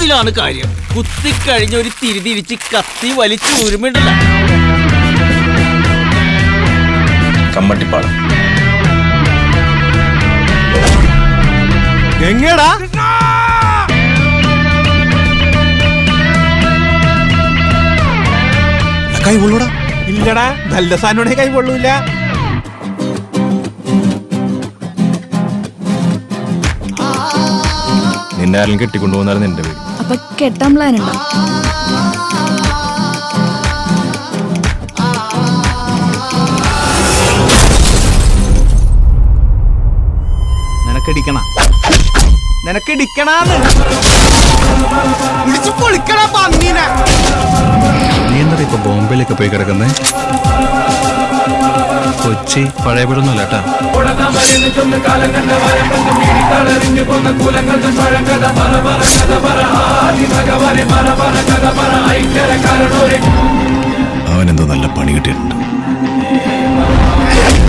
കത്തിയിലാണ് കാര്യം കുത്തിക്കഴിഞ്ഞ ഒരു തിരിതിരിച്ച് കത്തി വലിച്ചു ഊരുമുണ്ടല്ല കമ്മട്ടിപ്പാടം എങ്ങടാ കൈ കൊള്ളൂടാ ഇല്ലടാ നല്ല സാധനം കൈ കൊള്ളൂല നിന്നെ ആരെങ്കിലും കെട്ടിക്കൊണ്ടുപോകുന്നായിരുന്നു എന്റെ പേര് അപ്പൊ കെട്ടാൻ പ്ലാൻ ഉണ്ടോ നിനക്കടിക്കണ നിനക്കടിക്കണാന്ന് ഇടിച്ചു പൊളിക്കണ പന്നീനെ നീ എന്താ ഇപ്പൊ ബോംബെയിലൊക്കെ പോയി കിടക്കുന്നേ കൊച്ചി പഴയപടൊന്നുമല്ല കേട്ടാ അവനെന്തോ നല്ല പണി കിട്ടിയിട്ടുണ്ട്